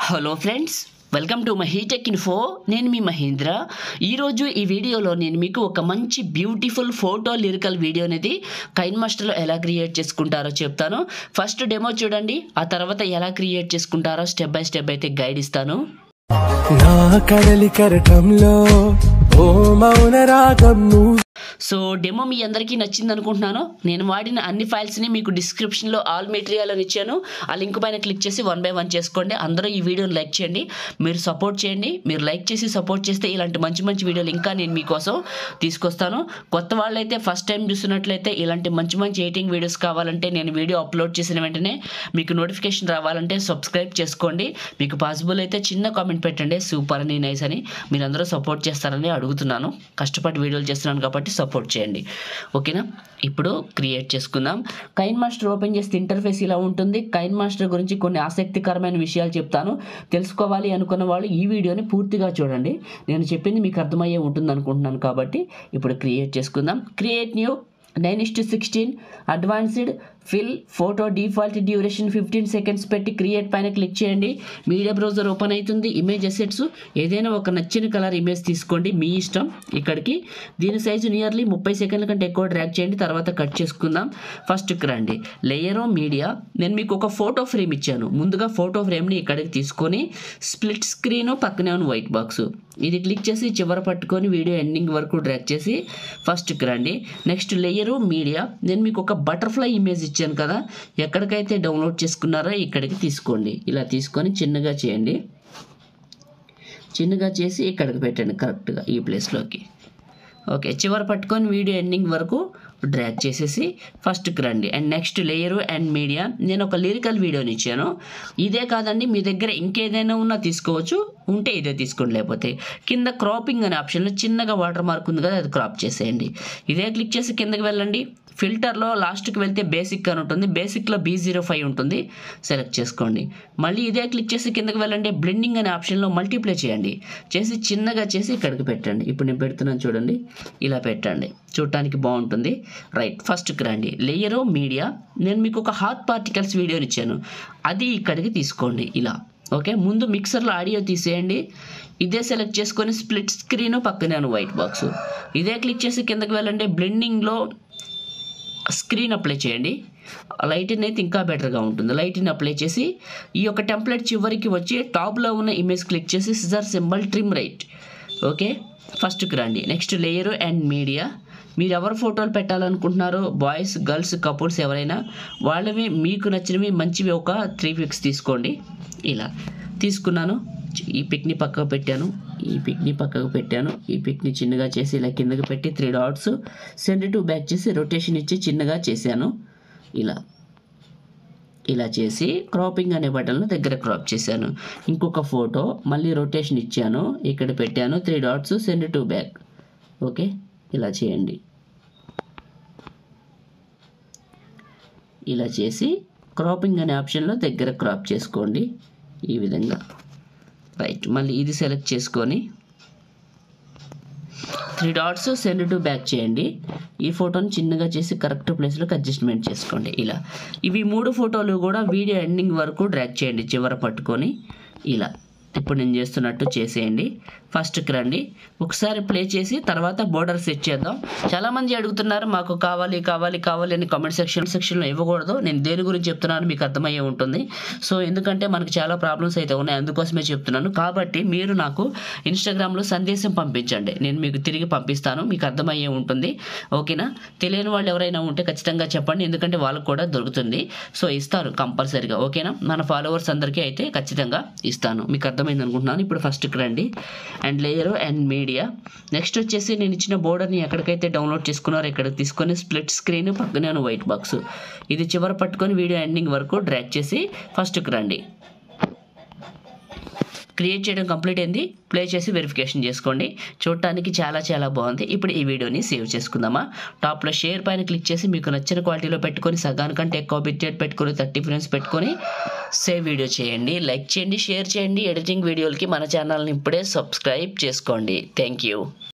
hello friends welcome to Mahitech info నేను మీ మహేంద్ర ఈరోజు ఈ వీడియోలో నేను మీకు ఒక మంచి బ్యూటిఫుల్ ఫోటో లిరికల్ వీడియో అనేది కైన్ మాస్టర్లో ఎలా క్రియేట్ చేసుకుంటారో చెప్తాను ఫస్ట్ డెమో చూడండి ఆ తర్వాత ఎలా క్రియేట్ చేసుకుంటారో స్టెప్ బై స్టెప్ అయితే గైడ్ ఇస్తాను నా కడలి కరటంలో ఓ మౌన రాగం నువ్వు సో డెమో మీ అందరికీ నచ్చింది అనుకుంటున్నాను నేను వాడిన అన్ని ఫైల్స్ని మీకు డిస్క్రిప్షన్లో ఆల్ మెటీరియల్ అని ఇచ్చాను ఆ లింక్ పైన క్లిక్ చేసి వన్ బై వన్ చేసుకోండి అందరూ ఈ వీడియోని లైక్ చేయండి మీరు సపోర్ట్ చేయండి మీరు లైక్ చేసి సపోర్ట్ చేస్తే ఇలాంటి మంచి మంచి వీడియోలు ఇంకా నేను మీకోసం తీసుకొస్తాను కొత్త వాళ్ళైతే ఫస్ట్ టైం చూస్తున్నట్లయితే ఇలాంటి మంచి మంచి ఎయిటింగ్ వీడియోస్ కావాలంటే నేను వీడియో అప్లోడ్ చేసిన వెంటనే మీకు నోటిఫికేషన్ రావాలంటే సబ్స్క్రైబ్ చేసుకోండి మీకు పాసిబుల్ అయితే చిన్న కామెంట్ పెట్టండి సూపర్ అని నైస్ అని మీరందరూ సపోర్ట్ చేస్తారని అడుగుతున్నాను కష్టపడి వీడియోలు చేస్తున్నాను కాబట్టి సపోర్ట్ చేయండి ఓకేనా ఇప్పుడు క్రియేట్ చేసుకుందాం కైన్ మాస్టర్ ఓపెన్ చేస్తే ఇంటర్ఫేస్ ఇలా ఉంటుంది కైన్ మాస్టర్ గురించి కొన్ని ఆసక్తికరమైన విషయాలు చెప్తాను తెలుసుకోవాలి అనుకున్న వాళ్ళు ఈ వీడియోని పూర్తిగా చూడండి నేను చెప్పింది మీకు అర్థమయ్యే ఉంటుంది అనుకుంటున్నాను కాబట్టి ఇప్పుడు క్రియేట్ చేసుకుందాం create new nine is to sixteen advanced fill photo default duration fifteen seconds పెట్టి క్రియేట్ పైన క్లిక్ చేయండి మీడియా బ్రౌజర్ ఓపెన్ అవుతుంది ఇమేజ్ అసెట్స్ ఏదైనా ఒక నచ్చిన కలర్ ఇమేజ్ తీసుకోండి మీ ఇష్టం ఇక్కడికి దీని సైజు నియర్లీ ముప్పై సెకండ్ల కంటే ఎక్కువ డ్రాగ్ చేయండి తర్వాత కట్ చేసుకుందాం ఫస్ట్కి రండి లేయరో మీడియా నేను మీకు ఒక ఫోటో ఫ్రేమ్ ఇచ్చాను ముందుగా ఫోటో ఫ్రేమ్ని ఇక్కడికి తీసుకొని స్ప్లిట్ స్క్రీన్ పక్కనే ఉన్న వైట్ బాక్స్ ఇది క్లిక్ చేసి చివర పట్టుకొని వీడియో ఎండింగ్ వరకు డ్రాగ్ చేసి ఫస్ట్కి రండి నెక్స్ట్ లేయరు మీడియా నేను మీకు ఒక బటర్ఫ్లై ఇమేజ్ ఇచ్చాను కదా ఎక్కడికైతే డౌన్లోడ్ చేసుకున్నారో ఇక్కడికి తీసుకోండి ఇలా తీసుకొని చిన్నగా చేయండి చిన్నగా చేసి ఇక్కడికి పెట్టండి కరెక్ట్గా ఈ ప్లేస్లోకి ఓకే చివరి పట్టుకొని వీడియో ఎండింగ్ వరకు డ్రాగ్ చేసేసి ఫస్ట్కి రండి and next layer and media నేను ఒక లిరికల్ వీడియోని ఇచ్చాను ఇదే కాదండి మీ దగ్గర ఇంకేదైనా ఉన్నా తీసుకోవచ్చు ఉంటే ఇదే తీసుకోండి లేకపోతే కింద క్రాపింగ్ అనే ఆప్షన్లో చిన్నగా వాటర్ మార్క్ ఉంది కదా అది క్రాప్ చేసేయండి ఇదే క్లిక్ చేసి కిందకి వెళ్ళండి ఫిల్టర్లో లాస్ట్కి వెళ్తే బేసిక్ అని ఉంటుంది బేసిక్లో బీ జీరో ఫైవ్ ఉంటుంది సెలెక్ట్ చేసుకోండి మళ్ళీ ఇదే క్లిక్ చేసి కిందకి వెళ్ళండి బ్లెండింగ్ అనే ఆప్షన్లో మల్టీప్లై చేయండి చేసి చిన్నగా చేసి ఇక్కడికి పెట్టండి ఇప్పుడు నేను పెడుతున్నాను చూడండి ఇలా పెట్టండి చూడటానికి బాగుంటుంది రైట్ ఫస్ట్కి రండి లేయరు మీడియా నేను మీకు ఒక హాట్ పార్టికల్స్ వీడియోని ఇచ్చాను అది ఇక్కడికి తీసుకోండి ఇలా ఓకే ముందు మిక్సర్లో ఆడియో తీసేయండి ఇదే సెలెక్ట్ చేసుకొని స్ప్లిట్ స్క్రీన్ పక్కనే వైట్ బాక్స్ ఇదే క్లిక్ చేసి కిందకి వెళ్ళండి బ్లెండింగ్లో స్క్రీన్ అప్లై చేయండి లైటిన్ అయితే ఇంకా బెటర్గా ఉంటుంది లైటిన్ అప్లై చేసి ఈ యొక్క టెంప్లెట్ చివరికి వచ్చి టాప్లో ఉన్న ఇమేజ్ క్లిక్ చేసి scissor symbol trim right okay ఫస్ట్కి రండి నెక్స్ట్ లేయరు అండ్ మీడియా మీరు ఎవరు ఫోటోలు పెట్టాలనుకుంటున్నారో బాయ్స్ గర్ల్స్ కపుల్స్ ఎవరైనా వాళ్ళవి మీకు నచ్చినవి మంచివి ఒక త్రీ పిక్స్ తీసుకోండి ఇలా తీసుకున్నాను ఈ పిక్ని పక్కకు పెట్టాను ఈ పిక్ని పక్కకు పెట్టాను ఈ పిక్ని చిన్నగా చేసి ఇలా కిందకి పెట్టి three dots send to back చేసి రొటేషన్ ఇచ్చి చిన్నగా చేశాను ఇలా ఇలా చేసి క్రాపింగ్ అనే బటన్లో దగ్గర క్రాప్ చేశాను ఇంకొక ఫోటో మళ్ళీ రొటేషన్ ఇచ్చాను ఇక్కడ పెట్టాను three dots send to back okay ఇలా చేయండి ఇలా చేసి క్రాపింగ్ అనే ఆప్షన్లో దగ్గర క్రాప్ చేసుకోండి ఈ విధంగా రైట్ మళ్ళీ ఇది సెలెక్ట్ చేసుకొని three dots send to back చేయండి ఈ ఫోటోని చిన్నగా చేసి కరెక్ట్ ప్లేస్లోకి అడ్జస్ట్మెంట్ చేసుకోండి ఇలా ఇవి మూడు ఫోటోలు కూడా వీడియో ఎండింగ్ వరకు డ్రాక్ చేయండి చివర పట్టుకొని ఇలా ఇప్పుడు నేను చేస్తున్నట్టు చేసేయండి ఫస్ట్కి రండి ఒకసారి ప్లే చేసి తర్వాత బోర్డర్ సెట్ చేద్దాం చాలామంది అడుగుతున్నారు మాకు కావాలి కావాలి కావాలి అని కామెంట్ సెక్షన్ సెక్షన్లో ఇవ్వకూడదు నేను దేని గురించి చెప్తున్నాను మీకు అర్థమయ్యే ఉంటుంది సో ఎందుకంటే మనకు చాలా ప్రాబ్లమ్స్ అయితే ఉన్నాయి అందుకోసమే చెప్తున్నాను కాబట్టి మీరు నాకు ఇన్స్టాగ్రామ్లో సందేశం పంపించండి నేను మీకు తిరిగి పంపిస్తాను మీకు అర్థమయ్యే ఉంటుంది ఓకేనా తెలియని వాళ్ళు ఎవరైనా ఉంటే ఖచ్చితంగా చెప్పండి ఎందుకంటే వాళ్ళకు కూడా దొరుకుతుంది సో ఇస్తారు కంపల్సరీగా ఓకేనా మన ఫాలోవర్స్ అందరికీ అయితే ఖచ్చితంగా ఇస్తాను మీకు అర్థమైంది అనుకుంటున్నాను ఇప్పుడు ఫస్ట్కి రండి and layer and media next వచ్చేసి నేను ఇచ్చిన బోర్డర్ని ఎక్కడికైతే డౌన్లోడ్ చేసుకున్నారో ఇక్కడ తీసుకొని స్ప్లిట్ స్క్రీన్ పక్కనే ఉన్న వైట్ బాక్స్ ఇది చివర పట్టుకొని వీడియో ఎండింగ్ వరకు డ్రాక్ చేసి ఫస్ట్కి రండి క్రియేట్ చేయడం కంప్లీట్ అయింది ప్లే చేసి వెరిఫికేషన్ చేసుకోండి చూడటానికి చాలా చాలా బాగుంది ఇప్పుడు ఈ వీడియోని సేవ్ చేసుకుందామా టాప్లో షేర్ పైన క్లిక్ చేసి మీకు నచ్చిన క్వాలిటీలో పెట్టుకొని సగానికంటే ఎక్కువ బిట్ రేట్ పెట్టుకొని థర్టీ ఫ్రేమ్స్ పెట్టుకొని సేవ్ వీడియో చేయండి లైక్ చేయండి షేర్ చేయండి ఎడిటింగ్ వీడియోలకి మన ఛానల్ని ఇప్పుడే సబ్స్క్రైబ్ చేసుకోండి థ్యాంక్ యూ